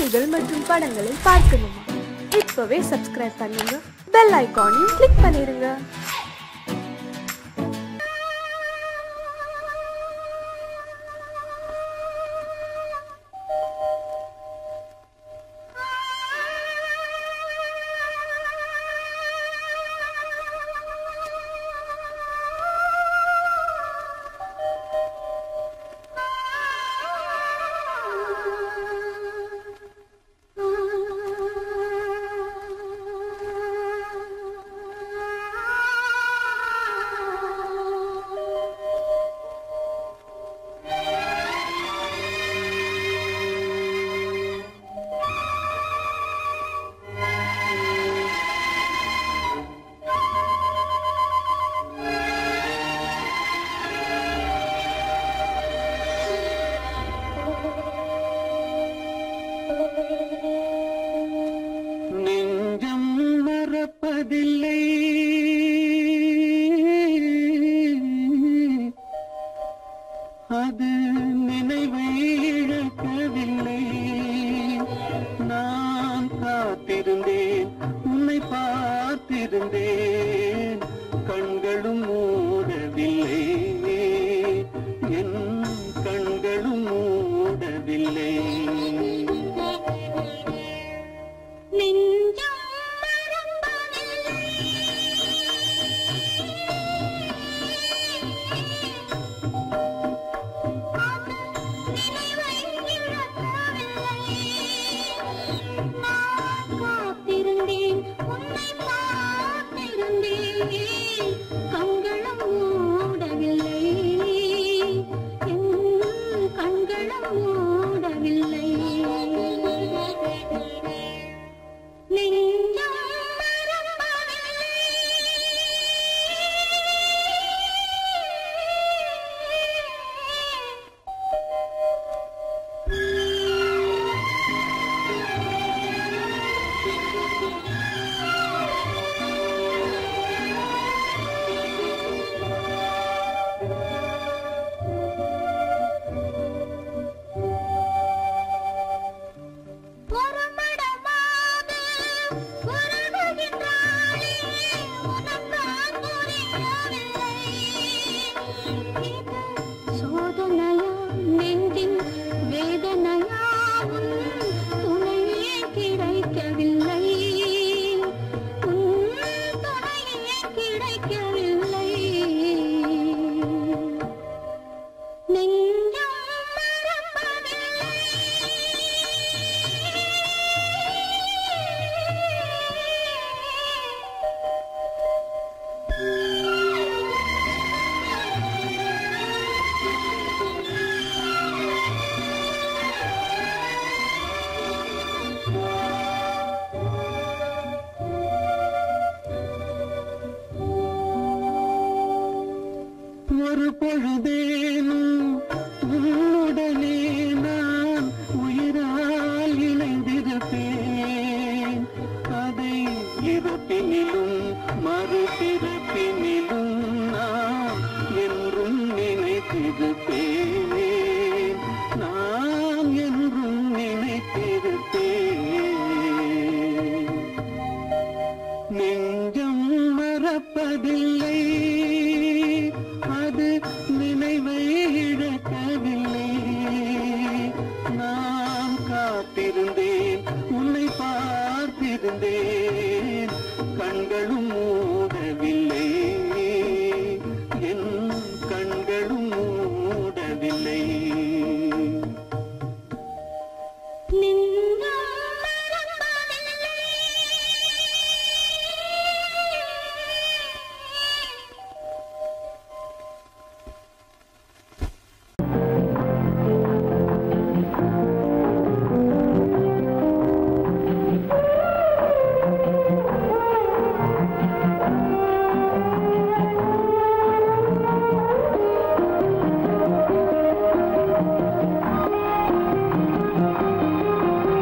பாடல்கள் மற்றும் படங்களை பார்க்கணுமா இப்பவே சப்ஸ்கிரைப் பண்ணுங்க பெல் ஐகானையும் கிளிக் பண்ணிருங்க நெஞ்சம் மறப்பதில்லை அது நினைவை இழக்கவில்லை நான் காத்திருந்தேன் உன்னை பார்த்திருந்தேன் கண்களும் மூடவில்லை என் கண்களும் மூடவில்லை நெஞ்சம் மறப்பதில்லை நினைவை இழக்கவில்லை நான் காத்திருந்தேன் உன்னை பார்த்திருந்தேன் கண்களும் மூடவில்லை என் கண்களும் மூடவில்லை நெஞ்சம் ஒரு மடமாக உறவுகின்றாளே உனக்கான் புரியவில்லை இது சோதனையா நெஞ்சின் வேதனையா உன் துணையே கிடைக்கவில்லை உன் துணையே கிடைக்கவில்லை நெஞ்சம் மறப்பதில்லை ஒரு பொழுதேனும் உன்னுடனே நான் உயிரால் இணைந்திருப்பேன் அதை இருப்பினிலும் மறுபிறப்பினிலும் நான் என்றும் நினைத்திருப்பேன் நான் என்றும் நினைத்திருப்பேன் நெஞ்சம் மறப்பதில்லை அது நினைவை இழக்கவில்லை நான் காத்திருந்தேன் உன்னை பார்த்திருந்தேன் கண்களும் மூடவில்லை என் கண்களும் மூடவில்லை நெஞ்சம் மறப்பதில்லை நெஞ்சம்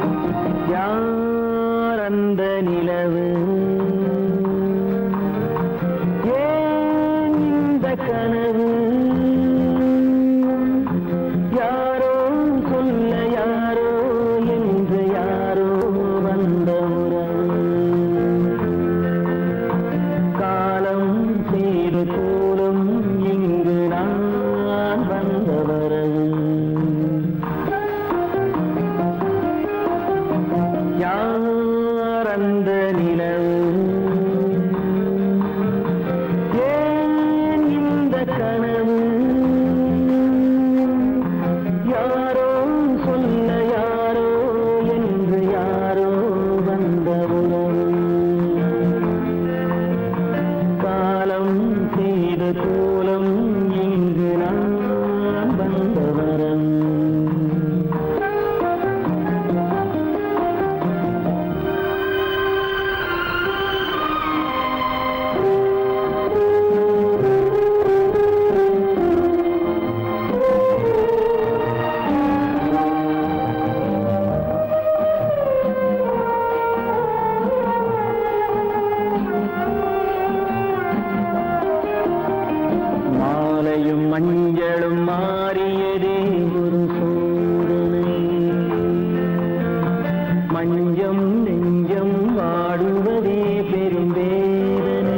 மஞ்சம் நெஞ்சம் வாடுவதே பெரும் வேதனை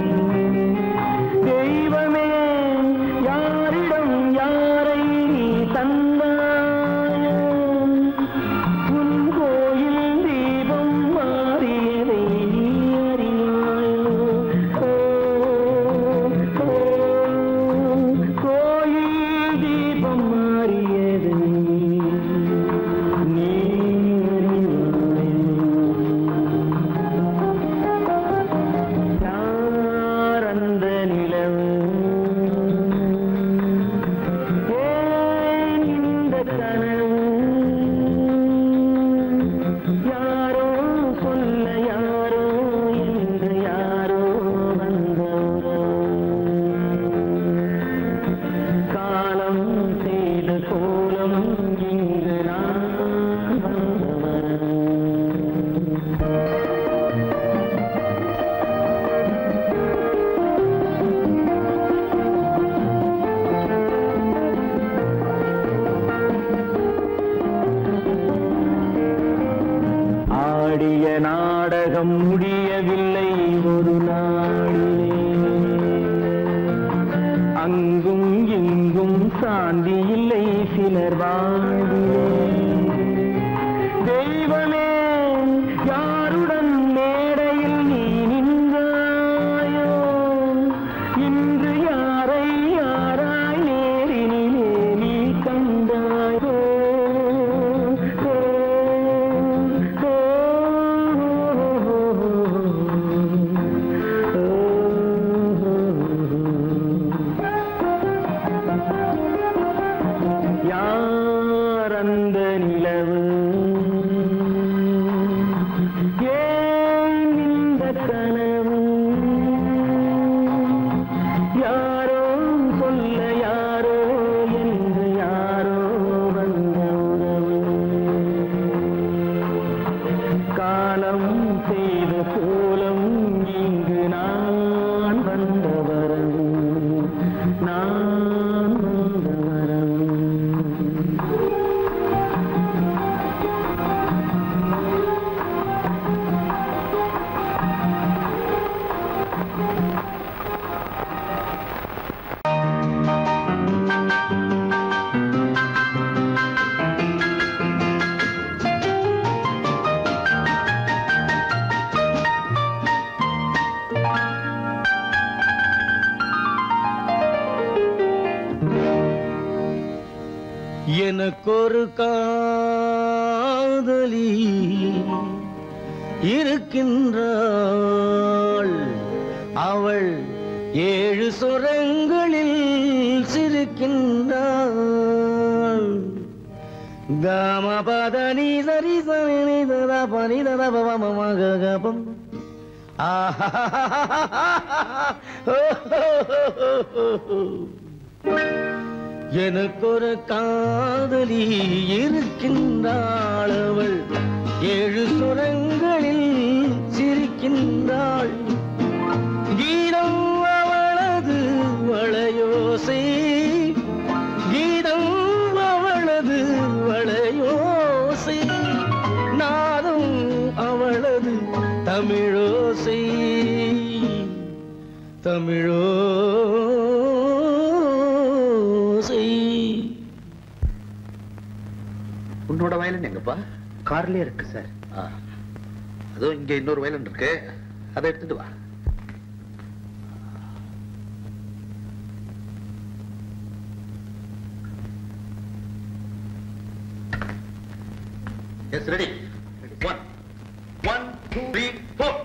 தெய்வமே யாரிடம் யாரை நீ தந்தாயோ உன் கோயில் தீபம் மாறியதை நீ அறியாயோ ஓ, ஓ, கோயில் தீபம் மாறியதை நீ அறியாயோ யார் அந்த நிலவு ஏன் இந்த கனவு யாரோ சொல்ல யாரோ என்று யாரோ வந்த காலம் செய்த கோலம் இங்கு நான் வந்தவன் ஆடிய நாடகம் முடியவில்லை ஒரு நாளிலே அங்கும் இங்கும் சாந்தி இல்லை சிலர் வாழ்விலே தெய்வமே யாருடன் மேடையில் நீ நின்றாயோ இன்று யாரை யாராய் நேரினிலே நீ கண்டாயோ ஓ, ஓ, யார் அந்த நிலவு ஏன் இந்த கனவு யாரோ சொல்ல யாரோ என்று யாரோ வந்த உறவு காலம் செய்த கோலம் இங்கு நான் வந்த வரவு நான் வந்த வரவு எனக்கொரு காதலி இருக்கின்றாள் அவள் ஏழு சுரங்களில் சிரிக்கின்றாள் காமபதனி சரி சரி தத பனி தத பவமகபம் எனக்கொரு காதலி இருக்கின்றாள் அவள் ஏழு சுரங்களில் சிரிக்கின்றாள் கீதம் அவளது வளையோசை கீதம் அவளது வளையோசை நாதம் அவளது தமிழோசை தமிழோசை உன்னோட வயலின் எங்கப்பா கார்லயே இருக்கு சார் ஆ. அதுவும் இங்க இன்னொரு வயலின் இருக்கு அதை எடுத்துட்டு வா yes ready one one two three four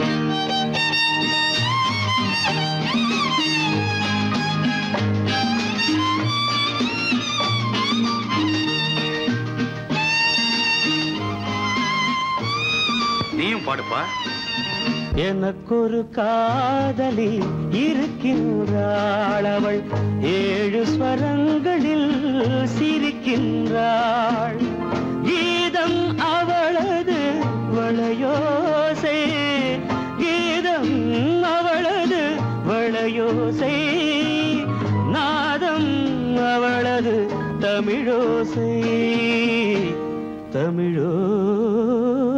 நீயும் பாடுப்பா எனக்கொரு காதலி இருக்கின்றாள் அவள் ஏழு ஸ்வரங்களில் சிரிக்கின்றாள் கீதம் அவளது வளையோசை கீதம் அவளது வளையோசை நாதம் அவளது தமிழோசை தமிழோ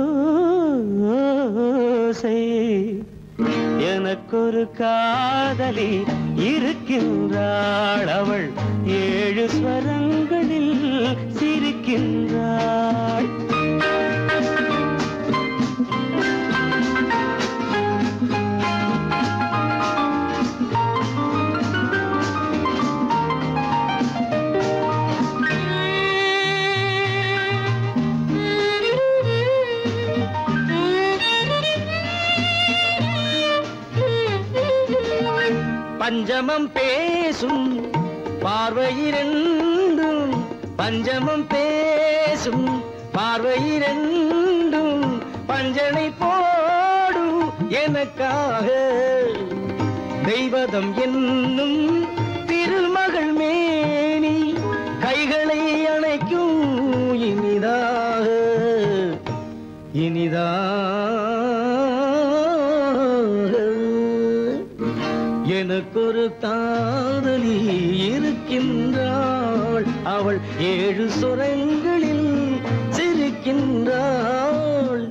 வளையோசை எனக்கொரு காதலி இருக்கின்றாள் அவள் ஏழு ஸ்வரங்களில் சிரிக்கின்றாள் பஞ்சமம் பேசும் பார்வையிரண்டும் பஞ்சமம் பேசும் பார்வையிரண்டும் பஞ்சனை போடும் எனக்காக தெய்வதம் என்னும் திருமகள் மேனி கைகளை அணைக்கும் இனிதாக இனிதாக எனக்கொரு காதலி இருக்கின்றாள் அவள் ஏழு சுரங்களில் சிரிக்கின்றாள்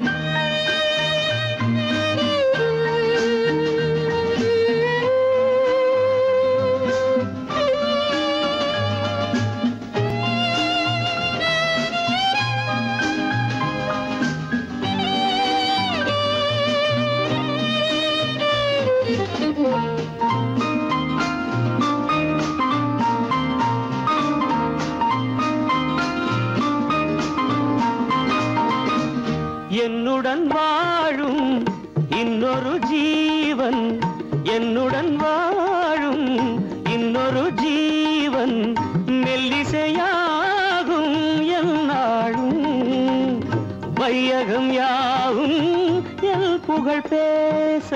என்னுடன் வாழும் இன்னொரு ஜீவன் என்னுடன் வாழும் இன்னொரு ஜீவன் மெல்லிசையாகும் என்னாலும் வையகம் யாவும் எல் புகழ் பேச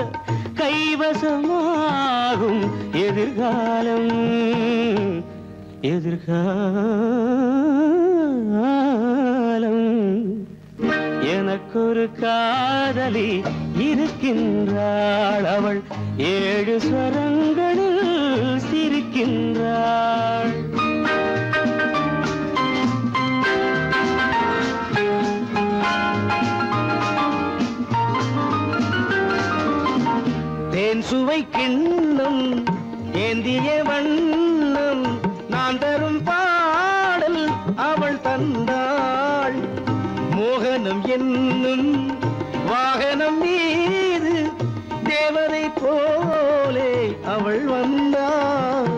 கைவசமாகும் எதிர்காலம் எதிர்காலம் எனக்கொரு காதலி இருக்கின்றாள் அவள் ஏழு ஸ்வரங்களில் சிரிக்கின்றாள் தேன் சுவை கிண்ணம் ஏந்திய வண்ணம் நான் தரும் பாடல் அவள் தந்தாள் மோகனம் என்னும் வாகனம் மீது தேவதை போலே அவள் வந்தாள்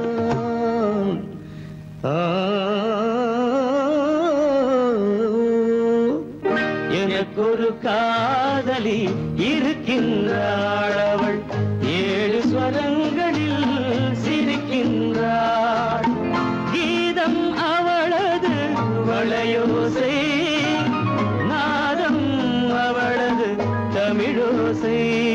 ஆ எனக்கொரு காதலி இருக்கின்றாள் அவள் ஏழு ஸ்வரங்களில் சிரிக்கின்றாள் கீதம் அவளது வளையோசை நாதம் அவளது தமிழோசை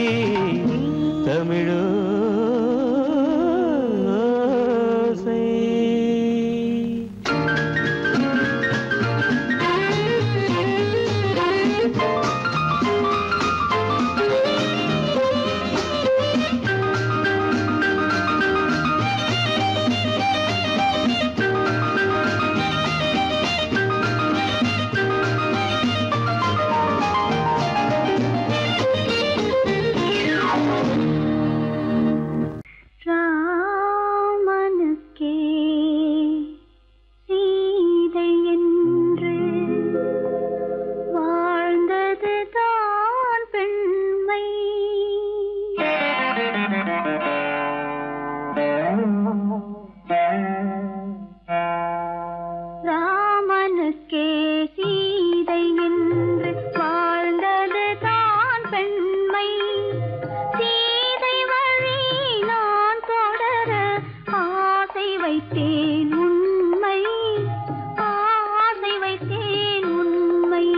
தமிழோசை ராமனுக்கே சீதை என்று வாழ்ந்தது தான் பெண்மை ராமனுக்கே சீதை என்று வாழ்ந்தது தான் பெண்மை சீதை வழி நான் தொடர ஆசை வைத்தேன் உண்மை ஆசை வைத்தேன் உண்மை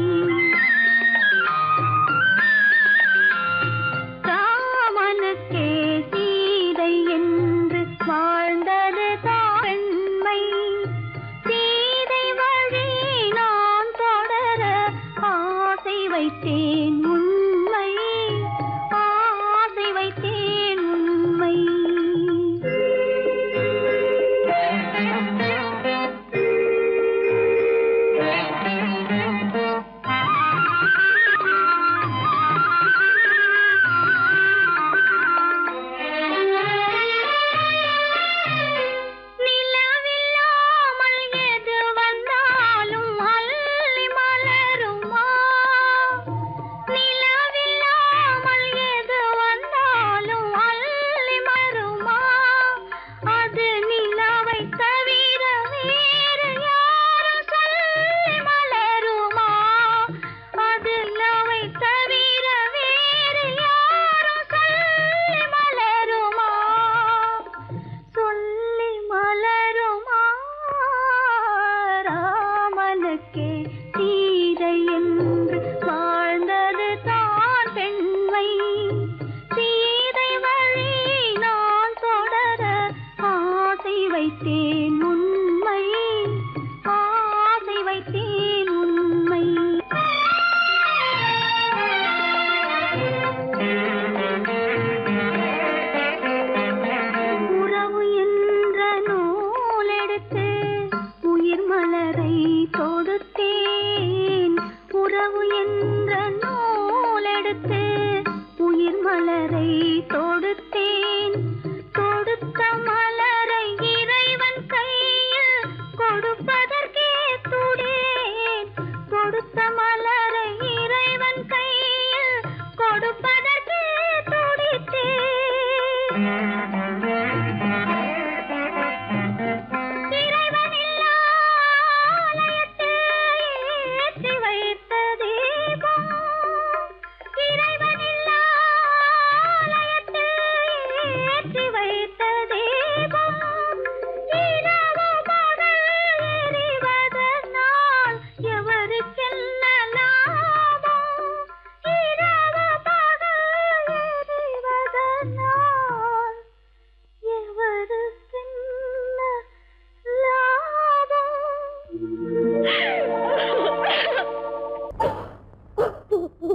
ராமனுக்கே சீதை என்று வாழ்ந்தது தான் பெண்மை சீதை வழி நான் தொடர ஆசை வைத்தேன் உண்மை ஆசை வைத்தேன் உண்மை மலரை தொடுத்தேன் தொடுத்த மலரை இறைவன் கையில் கொடுப்பதற்கே துடேன் கொடுத்த மலரை இறைவன் கையில் கொடுப்பதற்கே துடித்தேன் இறைவனில்லா ஆலயத்தில் ஏற்றி வைத்த தீபம் இறைவனில்லா ஆலயத்தில் ஏற்றி வைத்த தீபம் இரவு பகல் எரிவதனால் எவருக்கென்ன லாபம் இரவு பகல் எரிவதனால் எவருக்கென்ன லாபம்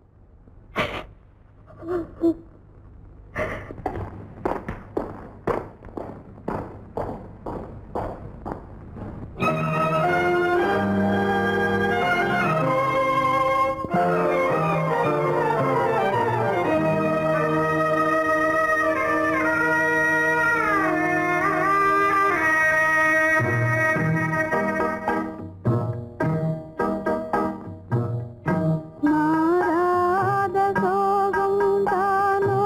மாறாத சோகம் தானோ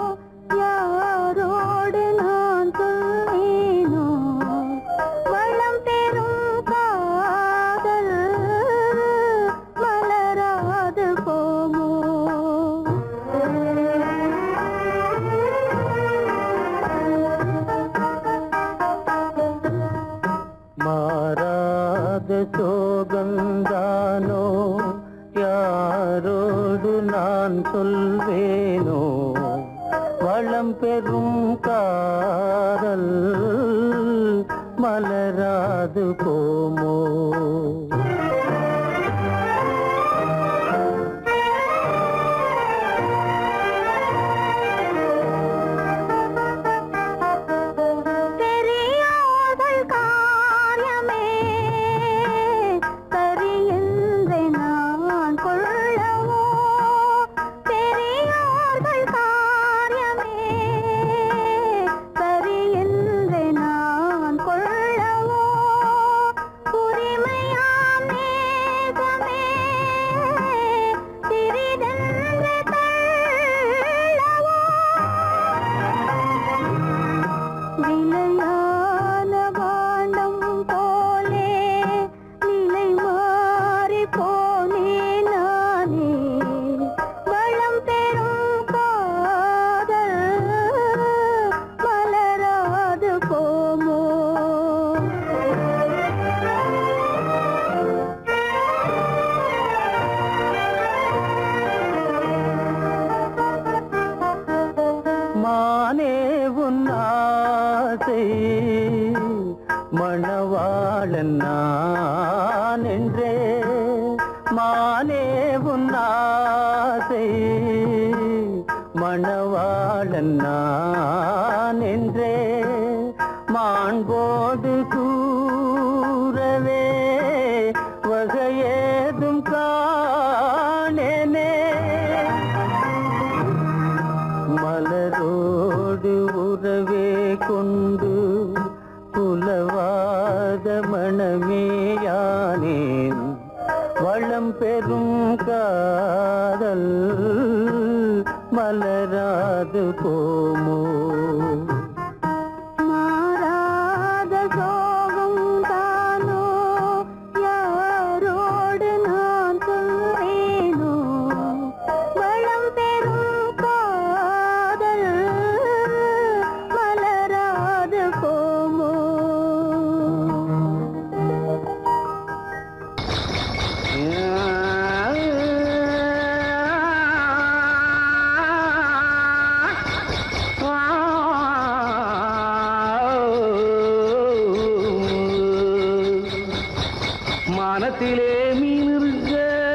யாரோடு நான் சொல்லேனோ வளம் பெறும் காதல் மலராது போமோ மாறாத சோகந்தானோ யாரோடு நான் சொல்வேனோ வளம் பெறும் காதல் மலராது போமோ பெரியோர்கள் காரியமே சரியென்று நான் கொள்ளவோ பெரியோர்கள் காரியமே சரியென்று நான் கொள்ளவோ உரிமையாம் நேசமே சிறிதென்று தள்ளவோ விலையான பாண்டம் போலே நிலை மாறி போனே நானே வளம் பெறும் காதல் மலராது போமோ மானே உன் ஆசை மணவாளன் நான் என்றே மானே உன் ஆசை மணவாளன் நான் என்றே மாண்போடு கூறவே வகையேதும் காணேனே மலரோடு உறவே கொண்டு புலவாத மணமேயானேன் வளம் பெறும் காதல் மலராது போமோ மாறாத சோகம் தானோ யாரோடு நான் சொல்வேனோ வளம் பெறும் காதல் மலராது போமோ மானத்திலே மீன் இருக்க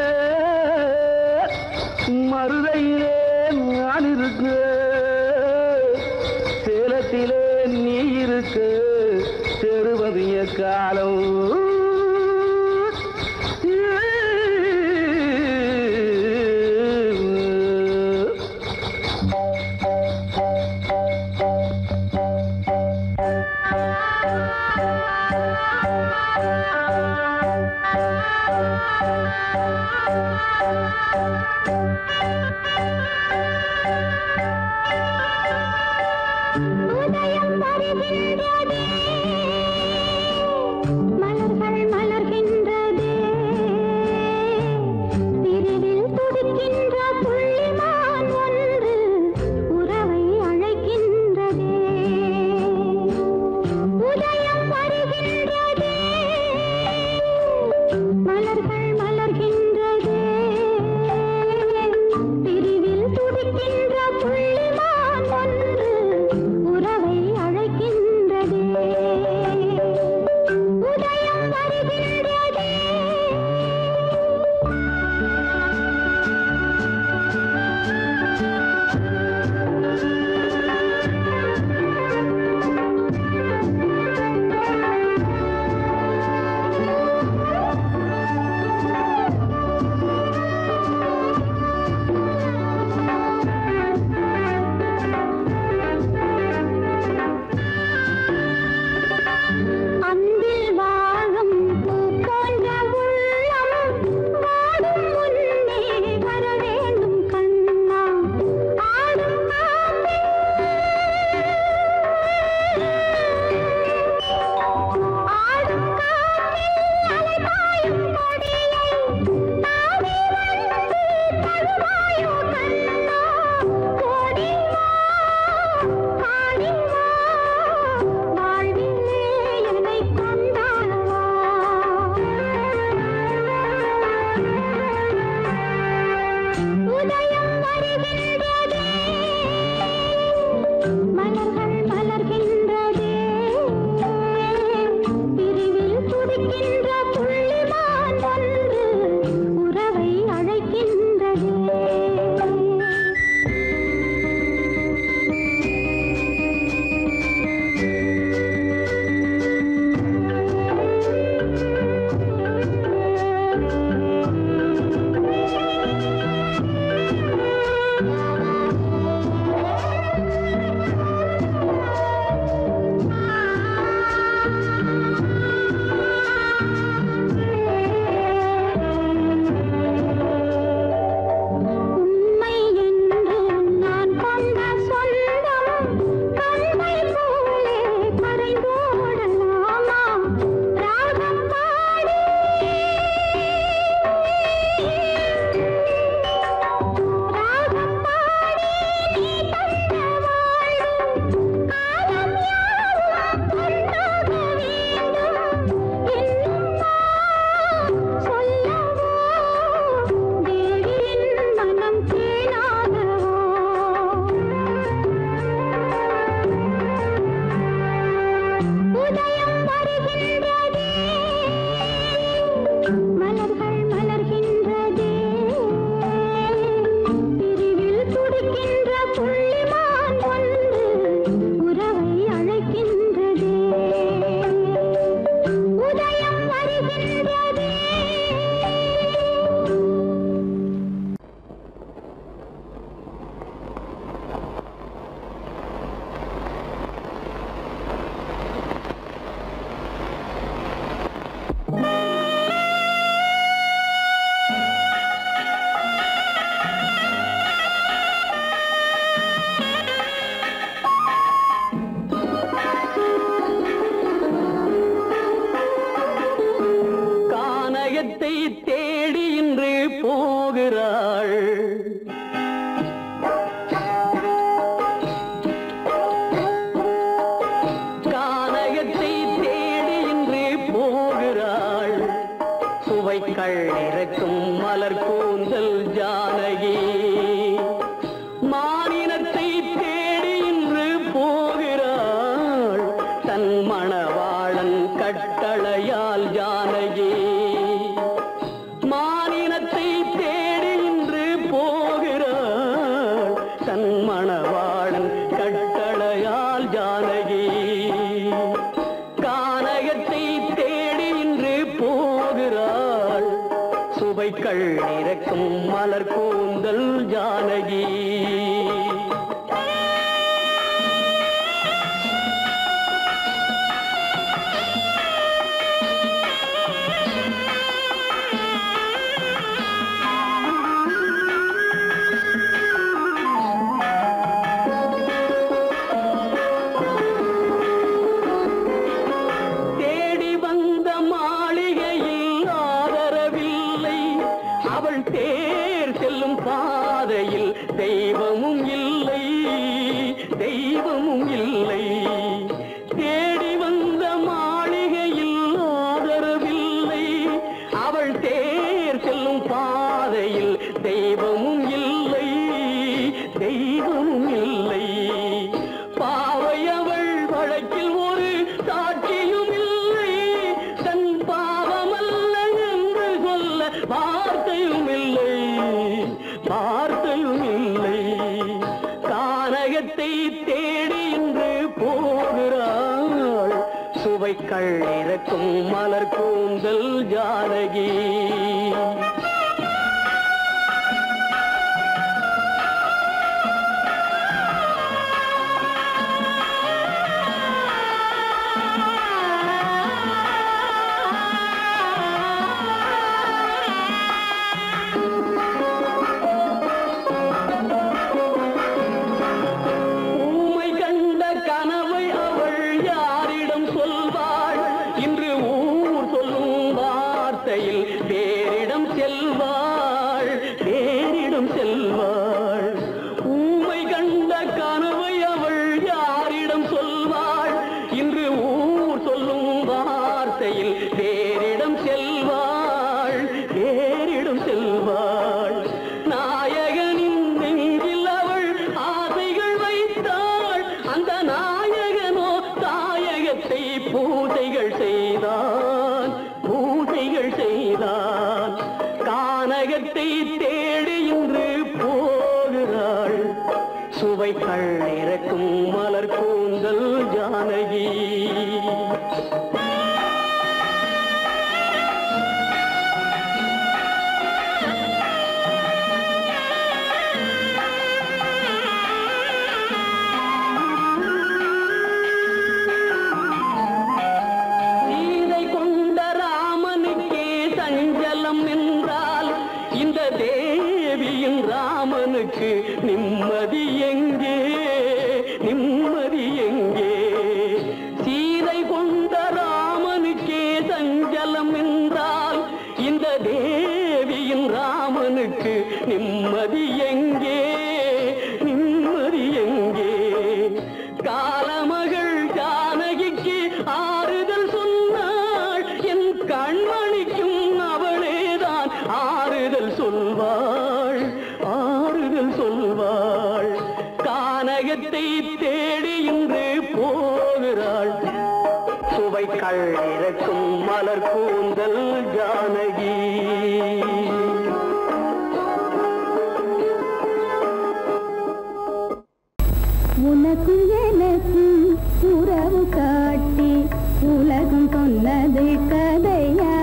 மருதையிலே நான் இருக்க சேலத்திலே நீ இருக்க செருவதிய காலம் போகிறாள் கானகத்தை தேடி இன்று போகிறாள் சுவைக்கள் இறக்கும் மலர் கூந்தல் ஜானகி மானினத்தை தேடி இன்று போகிறாள் தன் மணவாளன் கட்டளையால் ஜானகி மானினத்தை தேடி இன்று போகிறாள் தன் மணவாளன் கட்டளையால் ஜானகி கானகத்தை தேடி இன்று போகிறாள் சுவைக்கள் இறக்கும் மலர் கூந்தல் ஜானகி தேடி வந்த மாளிகையில் ஆதரவில்லை அவள் தேர் செல்லும் பாதையில் தெய்வமும் இல்லை தெய்வமும் இல்லை தேடி வந்த மாளிகையில் ஆதரவில்லை அவள் தேர் செல்லும் பாதையில் தெய்வமும் இல்லை தெய்வமும் இல்லை பாவை அவள் வழக்கில் ஒரு சாட்சியும் இல்லை தன் பாவமல்ல என்று சொல்ல வார்த்தையும் இல்லை வார்த்தையும் இல்லை கானகத்தை தேடி இன்று போகிறாள் சுவைக்கள் இறக்கும் மலர் கூந்தல் ஜானகி ஊமை கண்ட கனவை அவள் யாரிடம் சொல்வாள் இன்று ஊர் சொல்லும் வார்த்தையில் வேறிடம் செல்வாள் வேறிடம் செல்வாள் ஊமை கண்ட கனவை அவள் யாரிடம் சொல்வாள் இன்று ஊர் சொல்லும் வார்த்தையில் வேறிடம் செல்வாள் வேறிடம் செல்வாள் நாயகனின் நெஞ்சில் அவள் ஆசைகள் வைத்தாள் அந்த நாயகனோ தாயகத்தை பூஜைகள் செய்தான் பூஜைகள் செய்தான் கானகத்தை தேடி இன்று போகிறாள் சுவைகள் இறக்கும் மலர் கூந்தல் ஜானகி சீதை கொண்ட ராமனுக்கே சஞ்சலம் என்றால் இந்த தேவியின் ராமனுக்கு நிம்மதி எங்கே நிம்மதி எங்கே சீதை கொண்ட ராமனுக்கே சஞ்சலம் என்றால் இந்த தேவியின் ராமனுக்கு நிம்மதி எங்கே நிம்மதி எங்கே காலமகள் ஜானகிக்கு ஆறுதல் சொன்னாள் என் கண்மணிக்கும் அவளேதான் ஆறுதல் சொல்வாள் ஆறுதல் சொல்வாள் கானகத்தை தேடி இன்று போகிறாள் சுவைக்கள் இறக்கும் மலர் கூந்தல் ஜானகி உனக்கும் எனக்கும் உறவு காட்டி உலகம் சொன்னது கதையா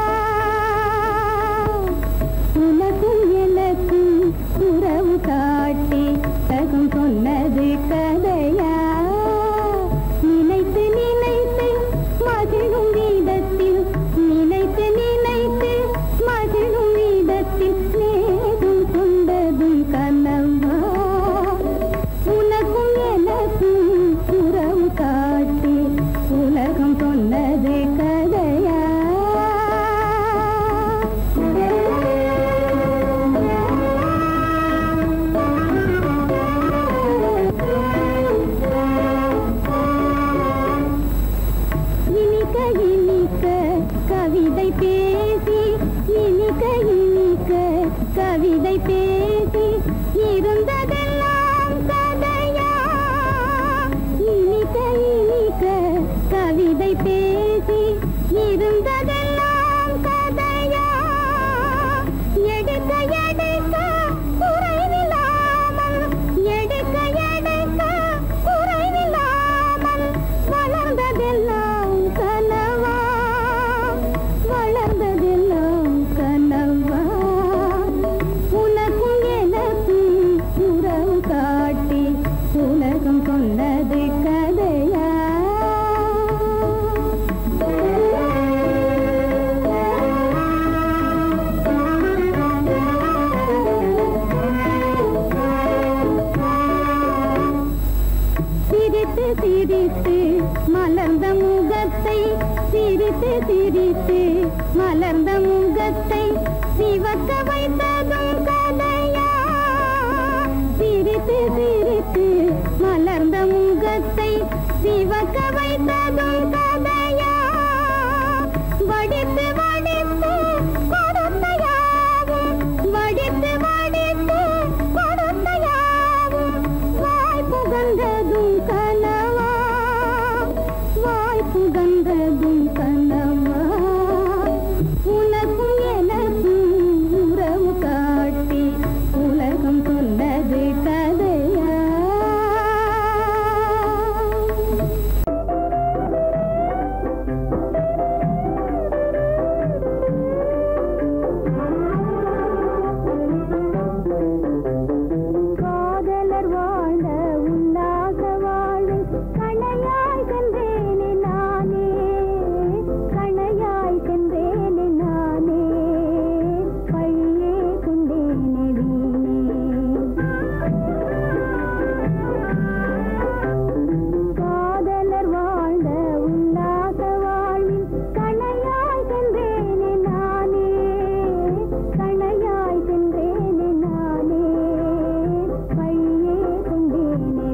உனக்கும் எனக்கும் உறவு காட்டி தகம் சொன்னது கதையா நினைத்து நினைத்து மகிழும் வீதத்தில் நினைத்து நினைத்து மகிழும் வீதத்தில் நேரும் கொண்டதும் கனவா உனக்கும் எனக்கும் உறவு காட்டி உலகம் சொன்னது கதையா பேசி இருந்ததெல்லாம் கதையா இனிக்க இனிக்க கவிதை பேசி இருந்ததெல்லாம் கதையா எடுக்க எடுக்க குறைவில்லாமல் எடுக்க எடுக்க குறைவில்லாமல் வளர்ந்ததெல்லாம் கனவா வளர்ந்ததெல்லாம் கனவா உனக்கும் எனக்கும் உறவு காட்டி உலகம் சொன்னது கதையா சிரித்து சிரித்து மலர்ந்த முகத்தை சிரித்து சிரித்து மலர்ந்த முகத்தை சிவக்க வைத்ததும் கதையா சிரித்து சிரித்து மலர்ந்த முகத்தை சிவக்க வைத்ததும் கதையா வடித்து வடித்து கொடுத்த யாவும் வடித்து வடித்து கொடுத்த யாவும் வாய் புகழ்ந்ததும் கனவா வாய் புகழ்ந்ததும் கனவா உனக்கும் எனக்கும் உறவு காட்டி உலகம் சொன்னது கதையா காதலர் வாழ்ந்த உல்லாச வாழ்வு கணையாய் சென்றேனே நானே கணையாய் சென்றேனே நானே பழியே கொண்டேனே வீணே காதலர் வாழ்ந்த உல்லாச வாழ்வில் கணையாய் சென்றேனே நானே கணையாய் சென்றேனே நானே பழியே கொண்டேனே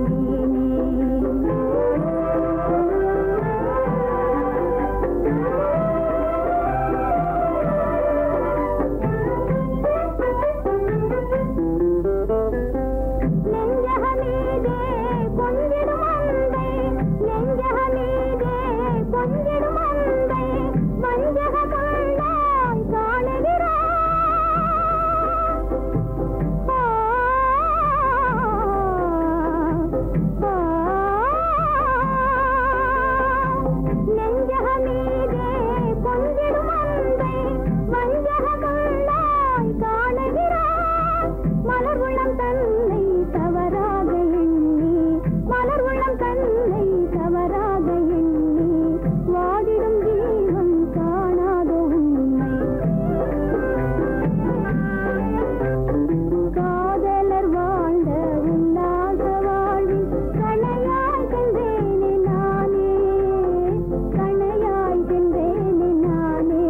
நெஞ்சகமீதே கொஞ்சிடும் அன்பை நெஞ்சகமீதே கொஞ்சிடும் அன்பை வஞ்சக கண்டாய் காணுகிறாய் ஆ, ஆ, நெஞ்சகமீதே கொஞ்சிடும் அன்பை வஞ்சக கண்டாய் காணுகிறாய் மலர் உள்ளம் தன்னை தவறாக எண்ணி மலர் உள்ளம் தன்னை தவறாக எண்ணி வாடிடும் ஜீவன் காணாத உண்மை காதலர் வாழ்ந்த உல்லாச வாழ்வில் கணையாய் சென்றேனே நானே கணையாய் சென்றேனே நானே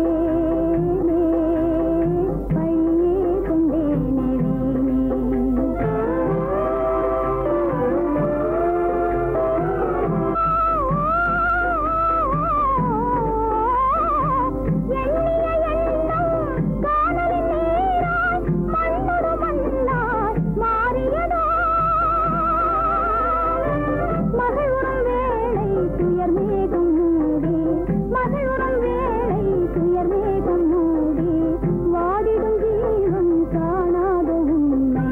பழியே கொண்டேனே எண்ணிய எண்ணம் காதலின் நீராய் மண்ணொரு மண்ணாய் மாறியதோ மகிழுறும் வேளை துயர் மேகம் மூடி மகிழுறும் வேளை துயர் மேகம் மூடி வாடிடும் ஜீவன் காணாத உண்மை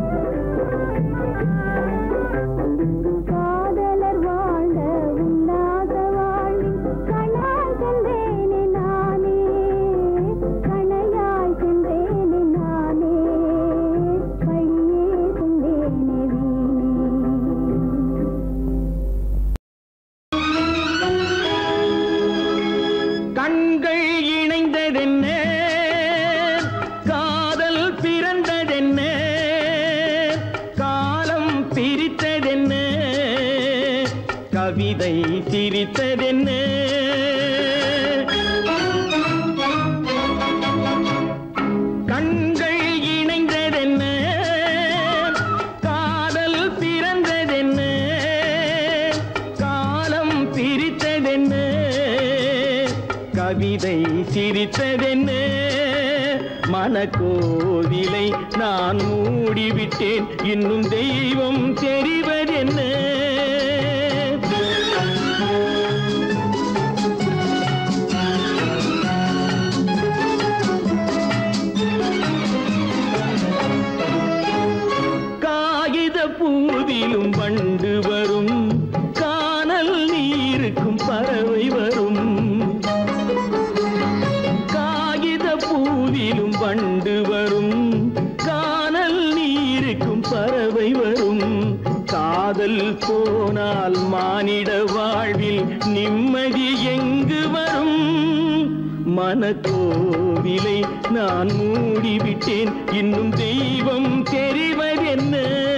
காதலர் வாழ்ந்த உல்லாச வாழ்வில் கணாய் சென்றேனே நானே கணையாய் சென்றேனே நானே பழியே கொண்டேனே கண்கள் இணைந்ததென்ன காதல் பிறந்ததென்ன காலம் பிரித்ததென்ன கவிதை சிரித்ததென்ன கண்கள் இணைந்ததென்ன காதல் பிறந்ததென்ன காலம் பிரித்ததென்ன கவிதை சிரித்ததென்ன மனக்கோவிலை நான் மூடிவிட்டேன் இன்னும் தெய்வம் தெரிவதென்ன காகித பூவிலும் வண்டு வரும் காணல் நீருக்கும் பறவை வரும் காகித பூவிலும் வண்டு வரும் காணல் நீருக்கும் பறவை வரும் காதல் போனால் மானிட வாழ்வில் நிம்மதி எங்கு வரும் மனக்கோவிலை நான் மூடிவிட்டேன் இன்னும் தெய்வம் தெரிவதென்ன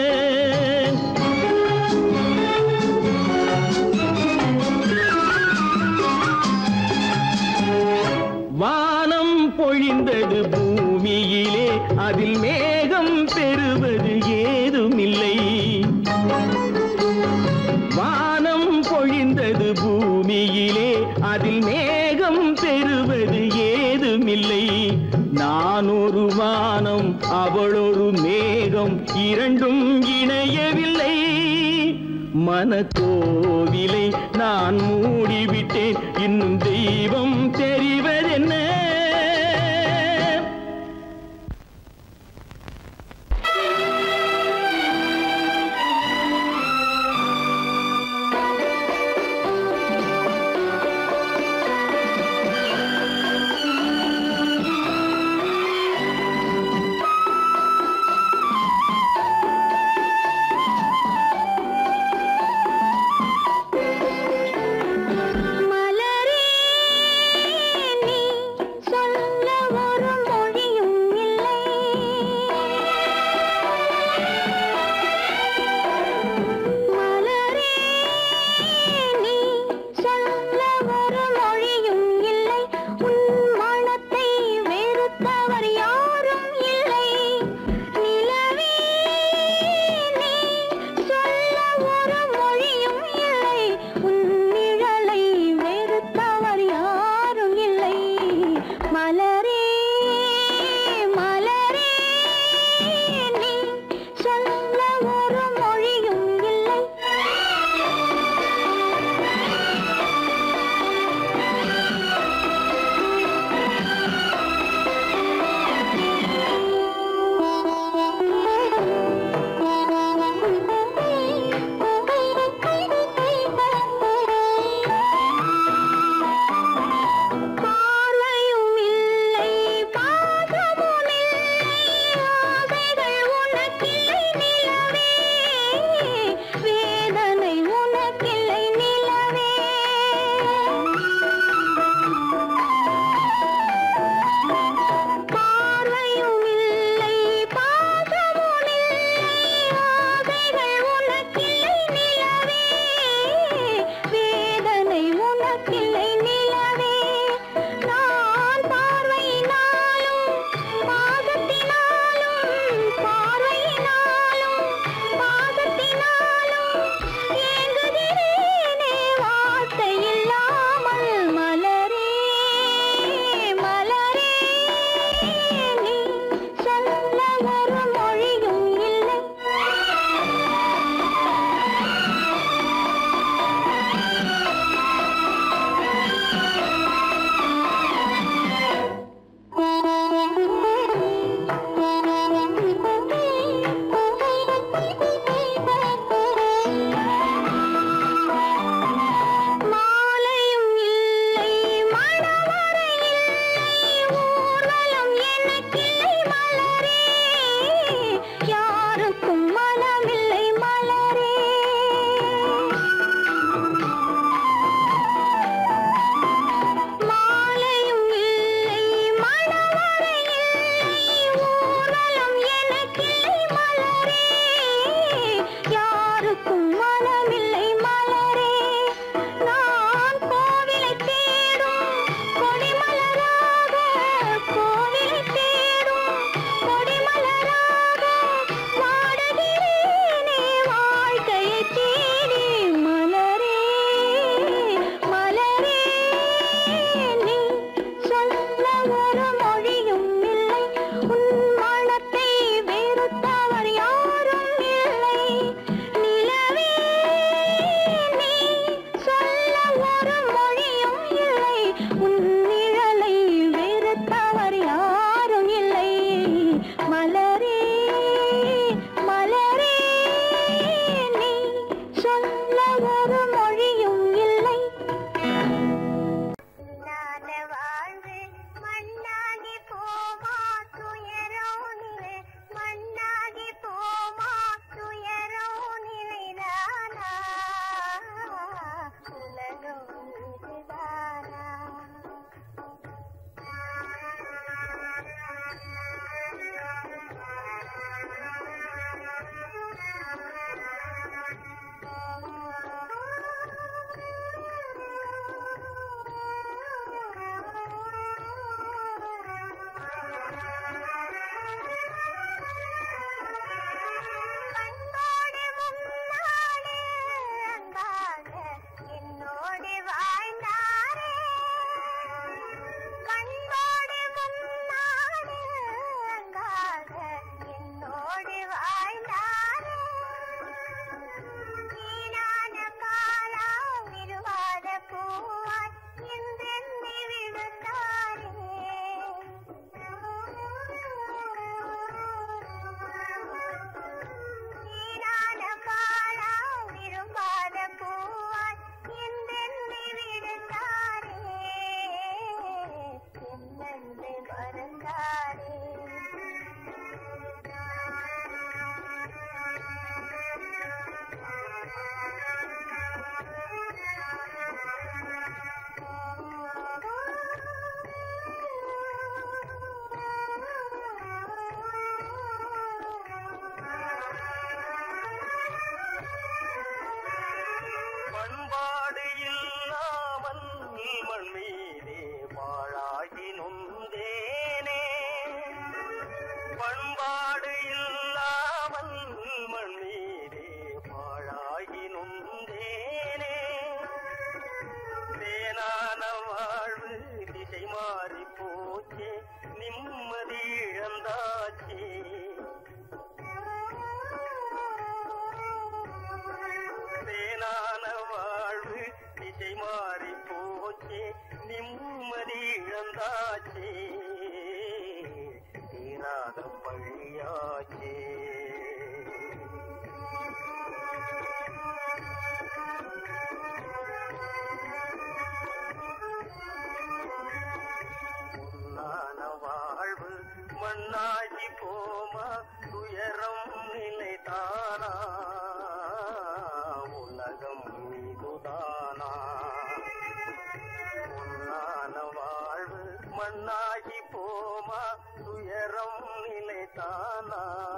வானம் பொழிந்தது பூமியிலே அதில் மேகம் பெறுவது ஏதுமில்லை வானம் பொழிந்தது பூமியிலே அதில் மேகம் பெறுவது ஏதுமில்லை நான் ஒரு வானம் அவளொரு மேகம் இரண்டும் இணையவில்லை மனக்கோவிலை நான் மூடிவிட்டேன் இன்னும் தெய்வம் தெரிவதென்ன மலரே நீ பழியாச்சே தீராத பழியாச்சே பொன்னான வாழ்வு மண்ணாகி போமா துயரம் நிலைதானா உலகம் மீதுதானா பொன்னான வாழ்வு மண்ணாகி போமா துயரம் நிலைதானா